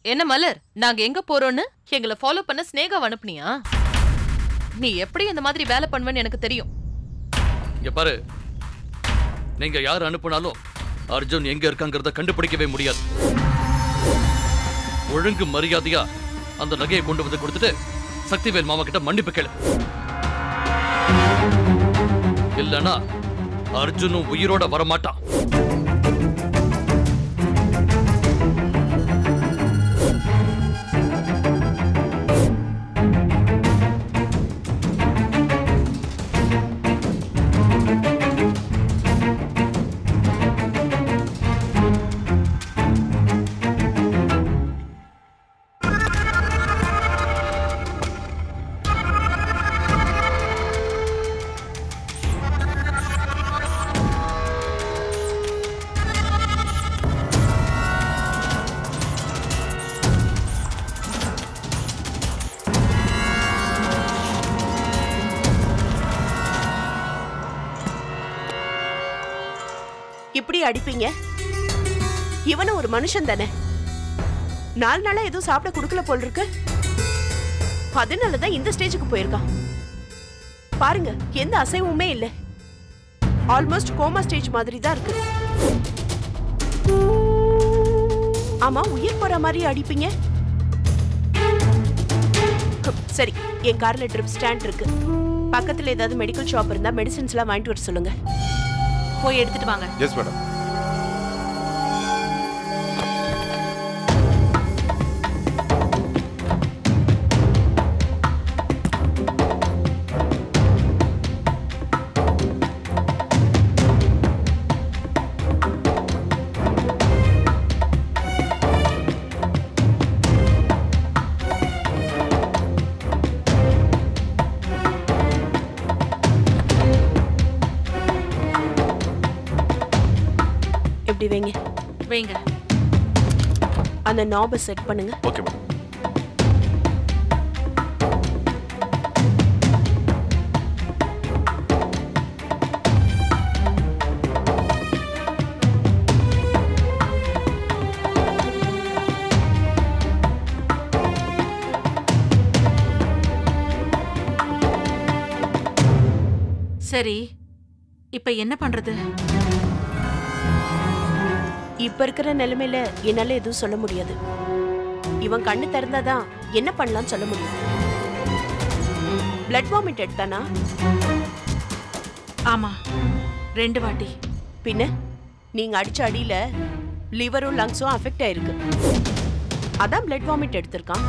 என்ன மலர் நாங்க எங்க போறோம்னு எங்களை ஃபாலோ பண்ண ஸ்னேகா அனுப்புனியா நீ எப்படி இந்த மாதிரி வேலை பண்ணுவேன்னு எனக்கு தெரியும் இங்க பாரு நீங்க யார் அனுப்புனாலும் அர்ஜுன் எங்க இருக்காங்கிறத கண்டுபிடிக்கவே முடியாது ஒழுங்கு மரியாதையா அந்த நகையை கொண்டு வந்து கொடுத்துட்டு சக்திவேல் மாமா கிட்ட மன்னிப்பு கேளு இல்லனா அர்ஜுனும் உயிரோட வரமாட்டான் இப்படி அடிப்பீங்க இவனும் ஒரு மனுஷன் தானே நாலு நாளா எதுவும் சாப்பிட கொடுக்கல போல் இருக்கு அதனாலதான் இந்த ஸ்டேஜுக்கு போயிருக்கான் பாருங்க எந்த அசைவுமே இல்ல ஆல்மோஸ்ட் கோமா ஸ்டேஜ் மாதிரி தான் இருக்கு ஆமா உயிர் போற மாதிரி அடிப்பீங்க ஹம், சரி என் கார்ல ட்ரிப் ஸ்டாண்ட் இருக்கு பக்கத்துல ஏதாவது மெடிக்கல் ஷாப் இருந்தா மெடிசின்ஸ் எல்லாம் வாங்கிட்டு வர சொல்லுங்க போய் எடுத்துட்டு வாங்க எஸ் மேடம் எப்படி வைங்க வைங்க அந்த நாபை செட் பண்ணுங்க ஓகே மேடம் சரி இப்ப என்ன பண்றது இப்ப இருக்கிற நிலைமையில என்னால எதுவும் சொல்ல முடியாது இவன் கண்ணு திறந்தாதான் என்ன பண்ணலாம்னு சொல்ல முடியும் பிளட் வாமிட் எடுத்தானா ஆமா ரெண்டு வாட்டி பின்ன நீங்க அடிச்ச அடியில லிவரும் லங்ஸும் அஃபெக்ட் ஆயிருக்கு அதான் பிளட் வாமிட் எடுத்திருக்கான்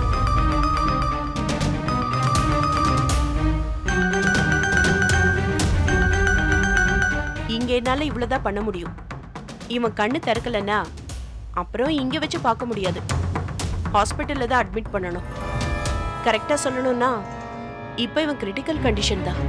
இங்க என்னால இவ்வளவுதான் பண்ண முடியும் இவன் கண்ணு திறக்கலன்னா அப்புறம் இங்க வச்சு பார்க்க முடியாது ஹாஸ்பிட்டல்ல தான் அட்மிட் பண்ணணும் கரெக்டா சொல்லணும்னா இப்போ இவன் கிரிட்டிக்கல் கண்டிஷன் தான்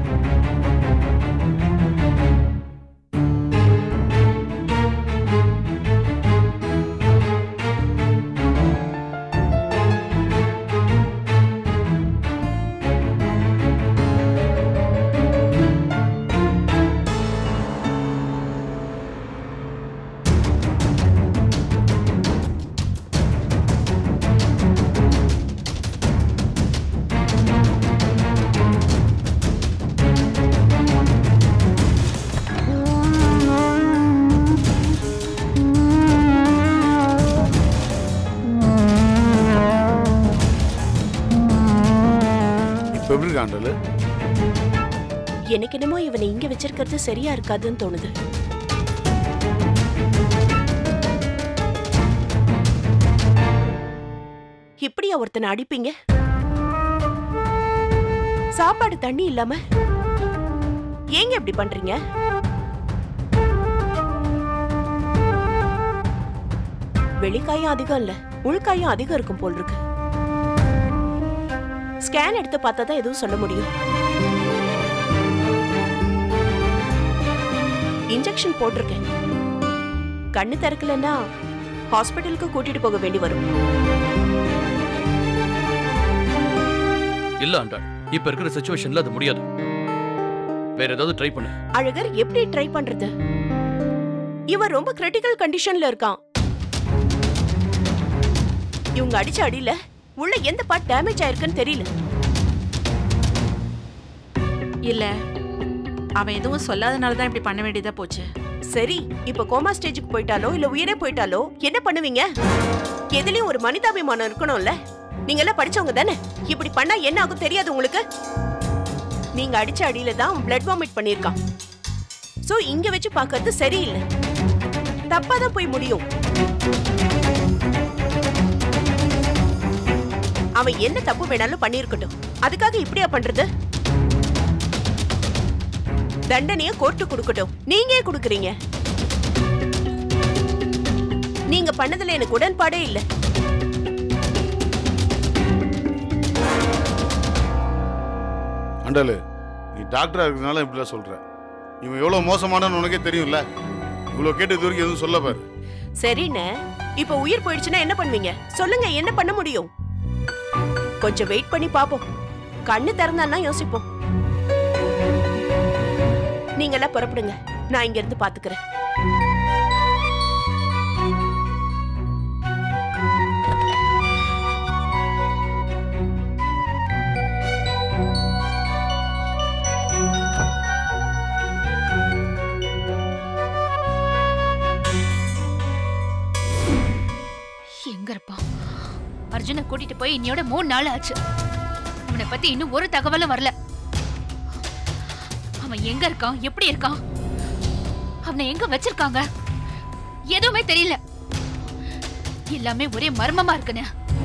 இப்போ எப்படி காண்டல் எனக்கு என்னமோ இவனை இங்க வச்சிருக்கிறது சரியா இருக்காதுன்னு தோணுது இப்படியா ஒருத்தனை அடிப்பீங்க சாப்பாடு தண்ணி இல்லாம ஏங்க இப்படி பண்றீங்க வெளிக்காயும் அதிகம் இல்ல உள்காயும் அதிகம் இருக்கும் போல் இருக்கு ஸ்கேன் எடுத்து பார்த்தா தான் எதுவும் சொல்ல முடியும் இன்ஜெக்ஷன் போட்டிருக்கேன் கண்ணு திறக்கலன்னா ஹாஸ்பிட்டலுக்கு கூட்டிட்டு போக வேண்டி வரும் இல்ல ஆண்டாள் இப்ப இருக்கிற சுச்சுவேஷன்ல அது முடியாது வேற ஏதாவது ட்ரை பண்ணு அழகர் எப்படி ட்ரை பண்றது இவன் ரொம்ப கிரிட்டிக்கல் கண்டிஷன்ல இருக்கான் இவங்க அடிச்ச அடியில உள்ள எந்த பார்ட் டேமேஜ் ஆயிருக்குன்னு தெரியல இல்ல அவன் எதுவும் சொல்லாதனால தான் இப்படி பண்ண வேண்டியதா போச்சு சரி இப்ப கோமா ஸ்டேஜுக்கு போயிட்டாலோ இல்ல உயிரே போயிட்டாலோ என்ன பண்ணுவீங்க எதுலயும் ஒரு மனிதாபிமானம் இருக்கணும்ல நீங்க எல்லாம் படிச்சவங்க தானே இப்படி பண்ணா என்ன ஆகும் தெரியாது உங்களுக்கு நீங்க அடிச்ச அடியில தான் பிளட் வாமிட் பண்ணிருக்கான் சோ இங்க வச்சு பார்க்கிறது சரியில்லை தப்பா தான் போய் முடியும் அவன் என்ன தப்பு வேணாலும் பண்ணிருக்கட்டும் அதுக்காக இப்படியா பண்றது தண்டனைய கோர்ட்டு கொடுக்கட்டும் நீங்க ஏன் கொடுக்குறீங்க நீங்க பண்ணதுல எனக்கு உடன்பாடே இல்ல அண்டலு நீ டாக்டரா இருக்கிறதுனால இப்படிலாம் சொல்ற இவன் எவ்வளவு மோசமானன்னு உனக்கே தெரியும்ல இவ்வளவு கேட்டு இது வரைக்கும் எதுவும் சொல்ல பாரு சரிண்ணே இப்ப உயிர் போயிடுச்சுன்னா என்ன பண்ணுவீங்க சொல்லுங்க என்ன பண்ண முடியும் கொஞ்சம் வெயிட் பண்ணி பாப்போம் கண்ணு திறந்தான்னா யோசிப்போம் நீங்க எல்லாம் புறப்படுங்க நான் இங்க இருந்து பாத்துக்கிறேன் எங்க இருப்பான் அர்ஜுனை கூட்டிட்டு போய் இன்னையோட மூணு நாள் ஆச்சு அவனை பத்தி இன்னும் ஒரு தகவலும் வரல அவன் எங்க இருக்கான் எப்படி இருக்கான் அவனை எங்க வச்சிருக்காங்க எதுவுமே தெரியல எல்லாமே ஒரே மர்மமா இருக்குன்னு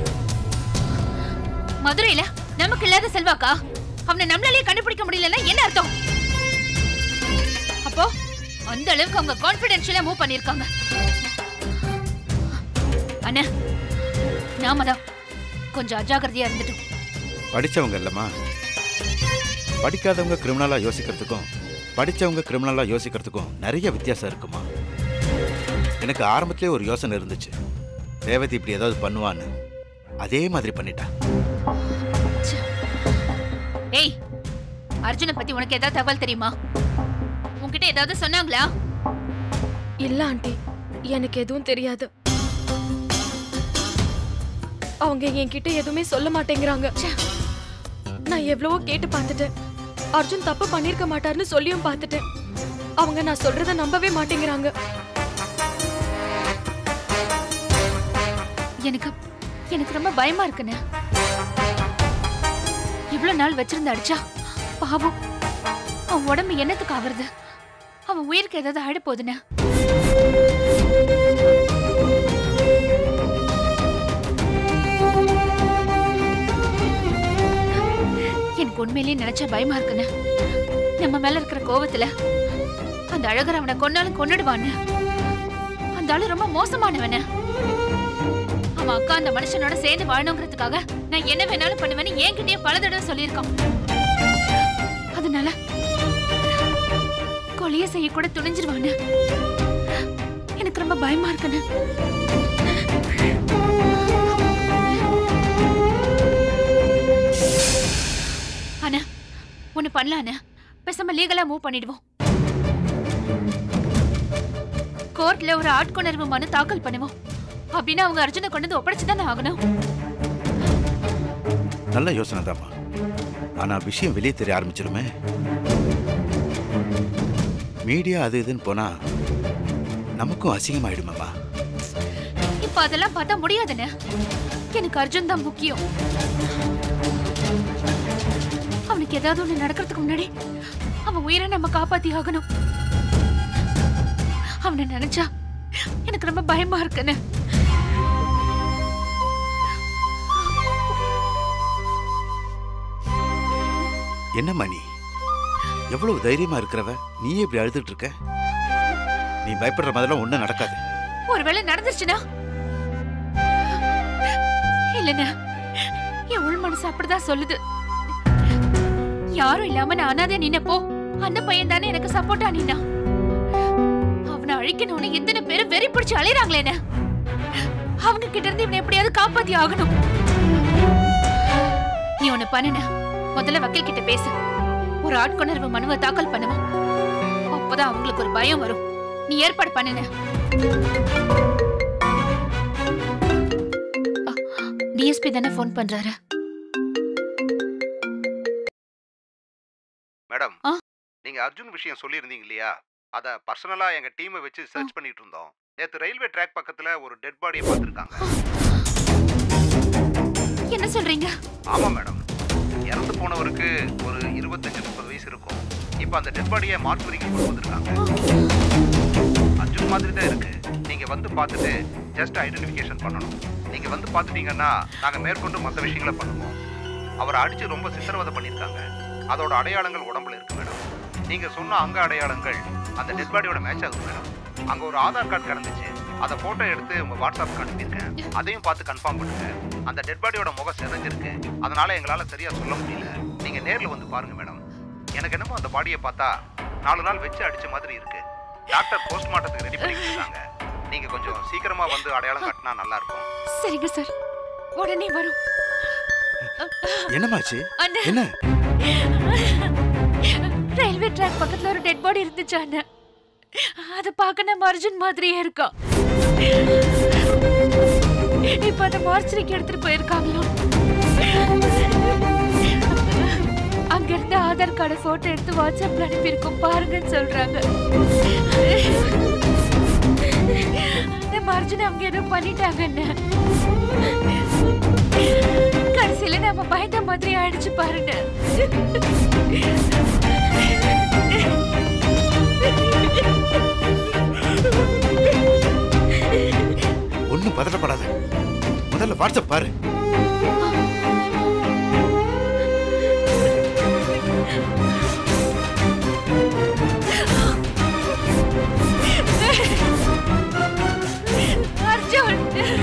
மதுரையில நமக்கு இல்லாத செல்வாக்கா அவனை நம்மளாலேயே கண்டுபிடிக்க முடியலன்னா என்ன அர்த்தம் அப்போ அந்த அளவுக்கு அவங்க கான்பிடென்ஷியலா மூவ் பண்ணிருக்காங்க அண்ணா நாம தான் கொஞ்சம் அஜாக்கிரதையா இருந்துட்டோம் படிச்சவங்க இல்லம்மா படிக்காதவங்க கிரிமினலா யோசிக்கிறதுக்கும் படிச்சவங்க கிரிமினலா யோசிக்கிறதுக்கும் நிறைய வித்தியாசம் இருக்குமா எனக்கு ஆரம்பத்திலே ஒரு யோசனை இருந்துச்சு ரேவதி இப்படி ஏதாவது பண்ணுவான்னு அதே மாதிரி பண்ணிட்டா ஏய் அர்ஜுனை பத்தி உனக்கு ஏதாவது தகவல் தெரியுமா உன்கிட்ட ஏதாவது சொன்னாங்களா இல்ல ஆண்டி எனக்கு எதுவும் தெரியாது அவங்க என்கிட்ட எதுவுமே சொல்ல மாட்டேங்கிறாங்க நான் எவ்வளவோ கேட்டு பார்த்துட்டேன் அர்ஜுன் தப்பு பண்ணிருக்க மாட்டாருன்னு சொல்லியும் பார்த்துட்டேன் அவங்க நான் சொல்றத நம்பவே மாட்டேங்கிறாங்க எனக்கு எனக்கு ரொம்ப பயமா இருக்குண்ணே இவ்வளவு நாள் வச்சிருந்த அடிச்சா பாவம் அவன் உடம்பு என்னத்துக்கு ஆவறது அவன் உயிருக்கு ஏதாவது ஆயிட போகுதுண்ணே எனக்கு உண்மையிலேயே நினைச்சா பயமா இருக்குண்ணே நம்ம மேல இருக்கிற கோவத்துல அந்த அழகர் அவனை கொன்னாலும் கொன்னுடுவான்னு அந்த ஆளு ரொம்ப மோசமானவன அவன் அக்கா அந்த மனுஷனோட சேர்ந்து வாழணுங்கிறதுக்காக நான் என்ன வேணாலும் பண்ணுவேன்னு என்கிட்டயே பல தடவை சொல்லியிருக்கான் அதனால கொலைய செய்ய கூட துணிஞ்சிருவானு எனக்கு ரொம்ப பயமா இருக்குன்னு அண்ணா ஒண்ணு பண்ணலாம் அண்ணா பேசாம லீகலா மூவ் பண்ணிடுவோம் கோர்ட்ல ஒரு ஆட்கொணர்வு மனு தாக்கல் பண்ணுவோம் அப்படின்னா அவங்க அர்ஜுனை கொண்டு வந்து ஒப்படைச்சுதானே ஆகணும் நல்ல யோசனை தாம்மா ஆனா விஷயம் வெளியே தெரிய ஆரம்பிச்சிருமே மீடியா அது இதுன்னு போனா நமக்கும் அசிங்கமாயிடுமாம்மா இப்ப அதெல்லாம் பார்த்தா முடியாதுண்ணே எனக்கு அர்ஜுன் தான் முக்கியம் அவனுக்கு ஏதாவது ஒண்ணு நடக்கிறதுக்கு முன்னாடி அவன் உயிரை நம்ம காப்பாத்தி ஆகணும் அவனை நினைச்சா எனக்கு ரொம்ப பயமா இருக்குன்னு என்னம்மா நீ எவ்வளவு தைரியமா இருக்கிறவ நீயே இப்படி அழுதுட்டு இருக்க நீ பயப்படுற மாதிரிலாம் ஒண்ணும் நடக்காது ஒருவேளை நடந்துருச்சுன்னா இல்லைண்ணா என் உள் மனசு அப்படிதான் சொல்லுது யாரும் இல்லாம நான் அனாதை நின்னப்போ அந்த பையன் தானே எனக்கு சப்போர்ட்டா நின்னா அவனை அழிக்கணும்னு எத்தனை பேரும் வெறி பிடிச்சு அலையறாங்களேண்ணே அவங்க கிட்ட இருந்து இவனை எப்படியாவது காப்பாத்தி ஆகணும் நீ ஒண்ணு பண்ணுன முதல்ல வக்கீல் கிட்ட பேசு ஒரு ஆட்கொணர்வு மனுவை தாக்கல் பண்ணுவோம் அப்பதான் அவங்களுக்கு ஒரு பயம் வரும் நீ ஏற்பாடு பண்ணுன டிஎஸ்பி தானே ஃபோன் பண்றாரு மேடம் ஆ? நீங்க அர்ஜுன் விஷயம் சொல்லியிருந்தீங்க இல்லையா அத பர்சனலா எங்க டீமை வச்சு சர்ச் பண்ணிட்டு இருந்தோம் நேத்து ரயில்வே ட்ராக் பக்கத்துல ஒரு டெட் பாடியை பார்த்திருக்காங்க என்ன சொல்றீங்க ஆமா மேடம் இறந்து போனவருக்கு ஒரு இருபத்தஞ்சு முப்பது வயசு இருக்கும் இப்போ அந்த டெட் பாடியை மார்ச்சுரிக்கு கொண்டு வந்திருக்காங்க அர்ஜுன் மாதிரி தான் இருக்கு நீங்க வந்து பார்த்துட்டு ஜஸ்ட் ஐடென்டிஃபிகேஷன் பண்ணணும் நீங்க வந்து பார்த்துட்டீங்கன்னா நாங்க மேற்கொண்டு மற்ற விஷயங்களை பண்ணுவோம் அவரை அடிச்சு ரொம்ப சித்திரவதை பண்ணியிருக்காங்க அதோட அடையாளங்கள் உடம்புல இருக்கு மேடம் நீங்க சொன்ன அங்க அடையாளங்கள் அந்த டெட் பாடியோட மேட்ச் ஆகுது மேடம் அங்க ஒரு ஆதார் கார்டு கிடந்துச்சு அதை போட்டோ எடுத்து உங்க வாட்ஸ்அப்புக்கு அனுப்பியிருக்கேன் அதையும் பார்த்து கன்ஃபார்ம் பண்ணுங்க அந்த டெட் பாடியோட முகம் சிதைஞ்சிருக்கு அதனால எங்களால சரியா சொல்ல முடியல நீங்க நேர்ல வந்து பாருங்க மேடம் எனக்கு என்னமோ அந்த பாடியை பார்த்தா நாலு நாள் வச்சு அடிச்ச மாதிரி இருக்கு டாக்டர் போஸ்ட்மார்ட்டத்துக்கு ரெடி பண்ணிட்டு இருக்காங்க நீங்க கொஞ்சம் சீக்கிரமா வந்து அடையாளம் காட்டினா நல்லா இருக்கும் சரிங்க சார் உடனே வரும் என்னமாச்சு அண்ணா என்ன ரயில்வே ட்ராக் பக்கத்துல ஒரு டெட் பாடி இருந்துச்சு அண்ணா அத பார்க்க நம்ம அர்ஜுன் மாதிரியே இருக்கா இப்ப அந்த மார்ச்சரிக்கு எடுத்துட்டு போயிருக்காங்களாம் அங்க இருந்து ஆதார் கார்டு போட்டோ எடுத்து வாட்ஸ்அப்ல அனுப்பியிருக்கோம் பாருங்கன்னு சொல்றாங்க நம்ம அர்ஜுன் அவங்க ஏதோ பண்ணிட்டாங்கன்னு கடைசியில நம்ம பயந்த மாதிரி ஆயிடுச்சு பாருங்க ஒன்றும் பதட்டப்படாத முதல்ல வாட்ஸ்அப் பாரு அர்ஜுன்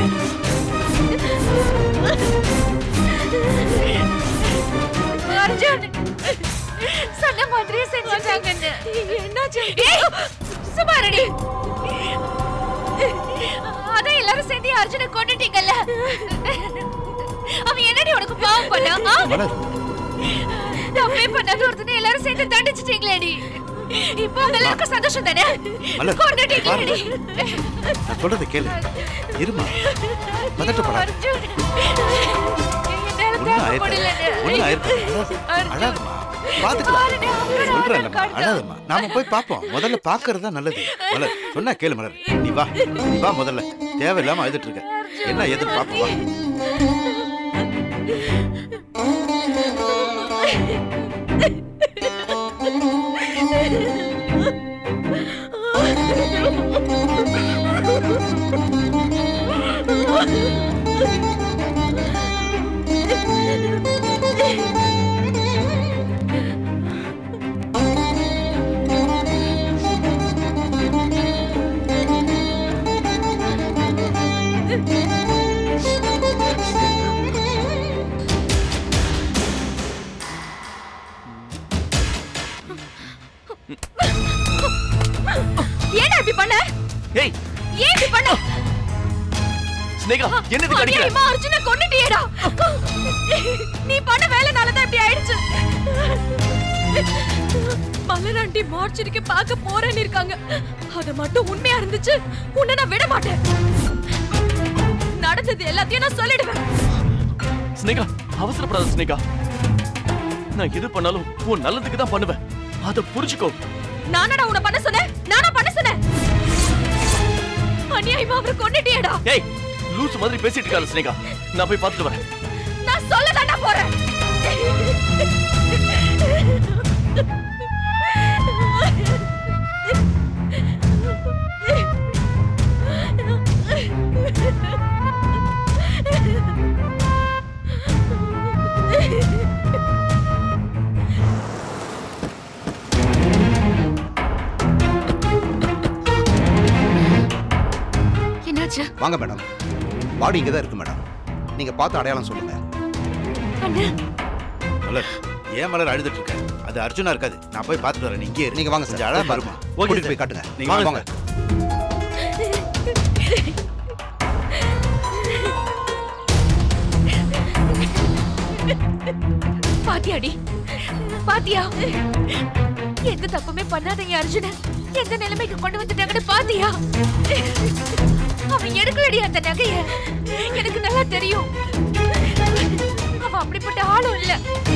அர்ஜுன் சொன்ன மாதிரியே செஞ்சுட்டாங்கன்னு என்னாச்சு சுமாரடி அதான் எல்லாரும் சேர்ந்து அர்ஜுனை கொண்டுட்டீங்கல்ல அவன் என்னடி உனக்கு பாவம் பண்ணா ஆ? மலர் தப்பே பண்ணாத ஒருத்தனை எல்லாரும் சேர்ந்து தண்டிச்சிட்டீங்களேடி இப்போ உங்க எல்லாருக்கும் சந்தோஷம் தானே மலர், கொண்டுட்டீங்களேடி நான் சொல்றதை கேளு இருமா பதட்டப்படாத அர்ஜுன் என்னால ஒன்றும் தாங்க ஆயிருக்காது முடியலன்னு. ஒன்றும் ஆயிருக்காது அர்ஜுன். அழாதம்மா பாத்துக்கலாம் பாருடி, அவனோட சொல்றேன்லம்மா ஆதார் கார்டு அழாதம்மா நாம போய் பார்ப்போம் முதல்ல பார்க்கறது தான் நல்லது மலர் சொன்னா கேளு மலர் நீ வா நீ வா முதல்ல தேவையில்லாம அழுதுட்டு இருக்க என்ன எதுன்னு பார்ப்போம் வா ஏன்டா இப்படி பண்ண ஏய் ஏன் இப்படி பண்ண ஸ்னேகா என்னது கடிக்கிற அநியாயமா அர்ஜுனை கொன்னுட்டியேடா நீ பண்ண வேலைனால தான் இப்படி ஆயிடுச்சு மலராண்டி மார்ச்சரிக்கு பார்க்க போறேன்னு இருக்காங்க அது மட்டும் உண்மையா இருந்துச்சு உன்னை நான் விட மாட்டேன் நடந்தது எல்லாத்தையும் நான் சொல்லிடுவேன் ஸ்னேகா அவசரப்படாத ஸ்னேகா நான் எது பண்ணாலும் உன் நல்லதுக்கு தான் பண்ணுவேன் அதை புரிஞ்சுக்கோ நானடா உன்னை பண்ண சொன்னேன் நானா பண்ண சொன்னேன் அநியாயமா அவரை கொன்னுட்டியேடா ஏய் லூசு மாதிரி பேசிட்டு இருக்காத ஸ்னேகா நான் போய் பார்த்துட்டு வரேன் நான் சொல்ல போறேன் என்னாச்சு வாங்க மேடம் பாடி இங்கே தான் இருக்கு மேடம் நீங்க பார்த்து அடையாளம் சொல்லுங்க அண்ணா மலர் ஏன் மலர் அழுதுட்டு இருக்க அது அர்ஜுனா இருக்காது நான் போய் பார்த்துட்டு வரேன் நீங்க நீங்க வாங்க சார் அழகா பாருமா ஓகே கூட்டிட்டு சார். போய் காட்டுங்க நீங்க வாங்க வாங்க வாங்க பாத்தியாடி பாத்தியா எந்த தப்புமே பண்ணாதீங்க அர்ஜுன எந்த நிலைமைக்கு கொண்டு வந்துட்டாங்கன்னு பாத்தியா அவன் எடுக்கலடி அந்த நகைய எனக்கு நல்லா தெரியும் அவன் அப்படிப்பட்ட ஆளும் இல்ல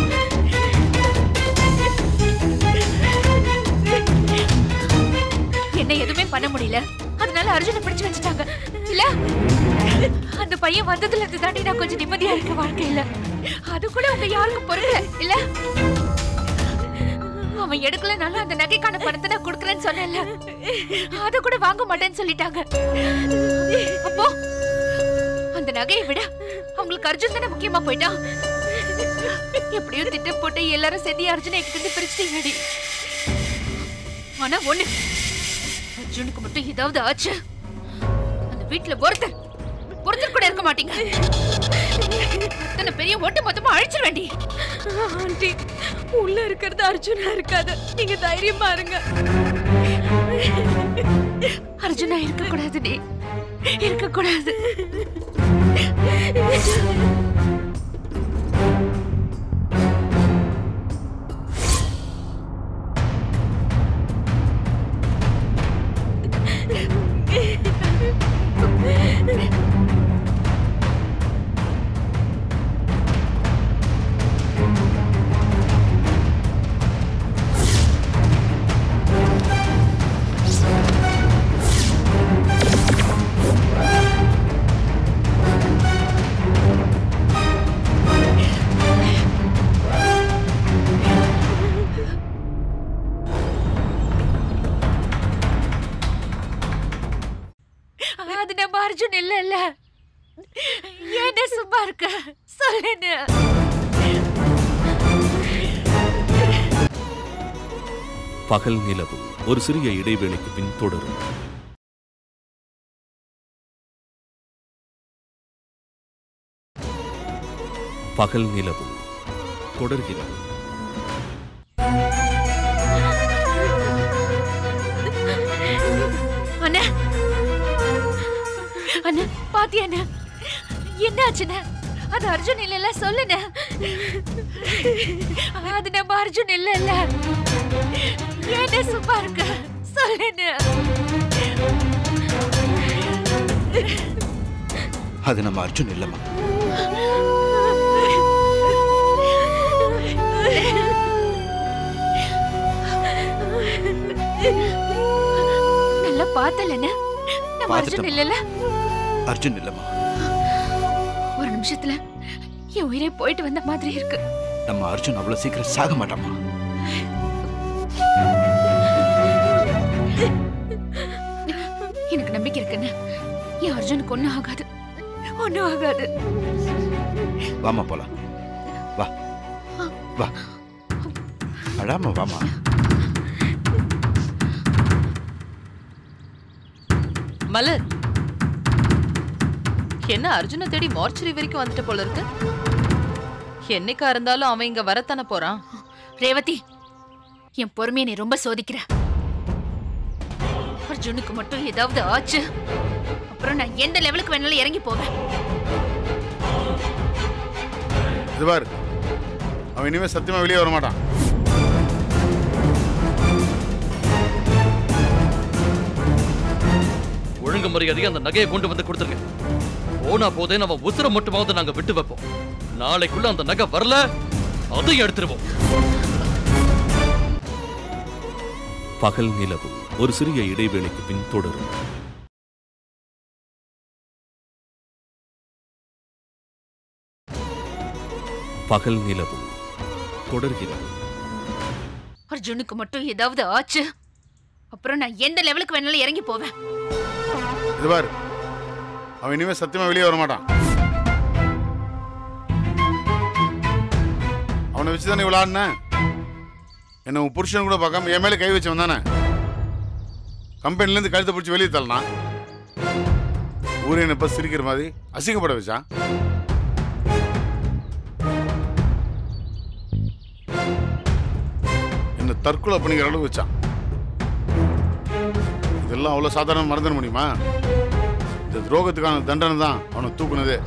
என்ன எதுவுமே பண்ண முடியல அதனால அர்ஜுனை பிடிச்சு வச்சுட்டாங்க இல்ல அந்த பையன் வந்ததுல இருந்து தாண்டி நான் கொஞ்சம் நிம்மதியா இருக்க வாழ்க்கையில அது கூட உங்க யாருக்கும் பொருள் இல்ல அவன் எடுக்கலனாலும் அந்த நகைக்கான பணத்தை நான் கொடுக்கறேன்னு சொன்னேன்ல அத கூட வாங்க மாட்டேன்னு சொல்லிட்டாங்க அப்போ அந்த நகையை விட அவங்களுக்கு அர்ஜுன் தானே முக்கியமா போயிட்டான் எப்படியோ திட்டம் போட்டு எல்லாரும் சேர்ந்து அர்ஜுனை என்கிட்ட பிரிச்சுட்டீங்கடி ஆனா ஒண்ணு அர்ஜுனுக்கு மட்டும் ஏதாவது ஆச்சு அந்த வீட்டுல ஒருத்தர் ஒருத்தர் கூட இருக்க மாட்டீங்க அத்தனை பெரிய ஒட்டு மொத்தமா அழிச்சிட வேண்டி ஆண்டி உள்ள இருக்கிறது அர்ஜுனா இருக்காது நீங்க தைரியமா இருங்க அர்ஜுனா இருக்க கூடாது நீ இருக்க கூடாது அது நம்ம அர்ஜுன் இல்ல இல்ல ஏன் சும்மா இருக்க சொல்லுன்னு பகல் நிலவு ஒரு சிறிய இடைவேளைக்கு பின் தொடரும் பகல் நிலவு தொடர்கிறது அண்ணா அண்ணா பாத்தியா அண்ணா என்ன ஆச்சுண்ணா அது அர்ஜுன் இல்ல சொல்லுண்ணா அது நம்ம அர்ஜுன் இல்ல இல்ல ஏன்டா சும்மா இருக்க சொல்லுண்ணா அது நம்ம அர்ஜுன் இல்லைம்மா நல்லா பார்த்தலண்ணா நம்ம அர்ஜுன் பார்த்துட்டேம்மா. இல்லல அர்ஜுன் இல்லைம்மா ஒரு நிமிஷத்துல என் உயிரே போயிட்டு வந்த மாதிரி இருக்கு நம்ம அர்ஜுன் அவ்வளவு சீக்கிரம் சாக மாட்டாமா எனக்கு நம்பிக்கை இருக்குண்ணா என் அர்ஜுனுக்கு ஒண்ணும் ஆகாது ஒண்ணும் ஆகாது வாமா போலாம் வா வா அழாம வாமா மலர் என்ன அர்ஜுனை தேடி மார்ச்சரி வரைக்கும் வந்துட்ட போல இருக்கு என்னைக்கா இருந்தாலும் அவன் இங்க வரத்தானே போறான் ரேவதி என் பொறுமையை நீ ரொம்ப சோதிக்கிற அர்ஜுனுக்கு மட்டும் ஏதாவது ஆச்சு அப்புறம் நான் எந்த லெவலுக்கு வேணாலும் இறங்கி போவேன் இது பார் அவன் இனிமே சத்தியமா வெளியே வர மாட்டான் ஒழுங்கு மரியாதையா அந்த நகையை கொண்டு வந்து கொடுத்துருங்க போனா போதே நம்ம உசுர மட்டுமாவது நாங்க விட்டு வைப்போம் நாளைக்குள்ள அந்த நகை வரல அதையும் எடுத்துருவோம் பகல் நிலவு ஒரு சிறிய இடைவேளைக்கு பின் தொடரும் பகல் நிலவு தொடர்கிறது அர்ஜுனுக்கு மட்டும் ஏதாவது ஆச்சு அப்புறம் நான் எந்த லெவலுக்கு வேணாலும் இறங்கி போவேன் இது பார் அவன் இனிமே சத்தியமா வெளியே வர மாட்டான் அவனை வச்சு தானே இவ்வளோ ஆடின என்ன உன் புருஷன் கூட பார்க்காம என் மேலே கை வச்சவன் தானே கம்பெனிலேருந்து கழுத்தை பிடிச்சி வெளியே தள்ளனான் ஊரே என்ன இப்போ சிரிக்கிற மாதிரி அசிங்கப்பட வச்சான் என்ன தற்கொலை பண்ணிக்கிற அளவு வச்சான் இதெல்லாம் அவ்வளோ சாதாரண மறந்துட முடியுமா இந்த துரோகத்துக்கான தண்டனை தான் அவனை தூக்குனதே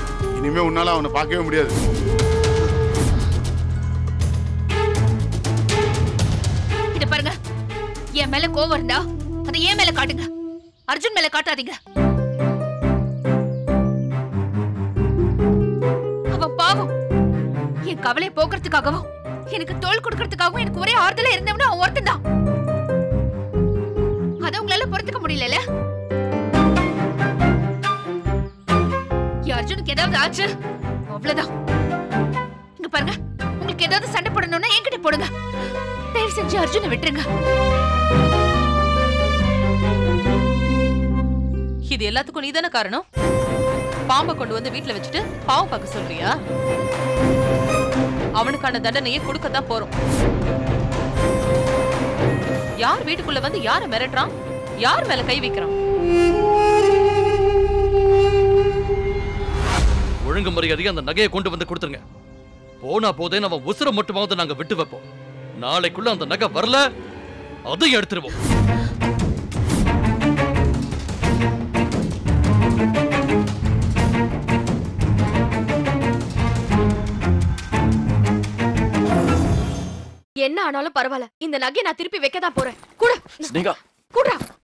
இனிமே உன்னால அவனை பார்க்கவே முடியாது மேல கோவம் இருந்தா அதை ஏன் மேல காட்டுங்க அர்ஜுன் மேல காட்டாதீங்க அவன் பாவம் என் கவலையை போக்குறதுக்காகவும் எனக்கு தோல் கொடுக்கறதுக்காகவும் எனக்கு ஒரே ஆறுதலா இருந்தவன அவன் ஒருத்தன் தான் அதை உங்களால பொறுத்துக்க முடியல அர்ஜுனுக்கு ஏதாவது ஆச்சு அவ்வளவுதான் இங்க பாருங்க உங்களுக்கு ஏதாவது சண்டை போடணும்னா என்கிட்ட போடுங்க தயவு செஞ்சு அர்ஜுனை விட்டுருங்க இது எல்லாத்துக்கும் நீதானே காரணம் பாம்பை கொண்டு வந்து வீட்ல வச்சுட்டு பாவம் பார்க்க சொல்றியா அவனுக்கான தண்டனையை கொடுக்கத்தான் போறோம் யார் வீட்டுக்குள்ள வந்து யார மிரட்டுறான் யார் மேல கை வைக்கிறான் ஒழுங்கு மரியாதையா அந்த நகையை கொண்டு வந்து கொடுத்துருங்க போனா போதேன்னு அவன் உசுர மட்டுமாவது நாங்க விட்டு வைப்போம் நாளைக்குள்ள அந்த நகை வரல அதையும் எடுத்துருவோம் என்ன ஆனாலும் பரவாயில்ல இந்த நகையை நான் திருப்பி வைக்க தான் போறேன் கூட ஸ்னேகா கூடா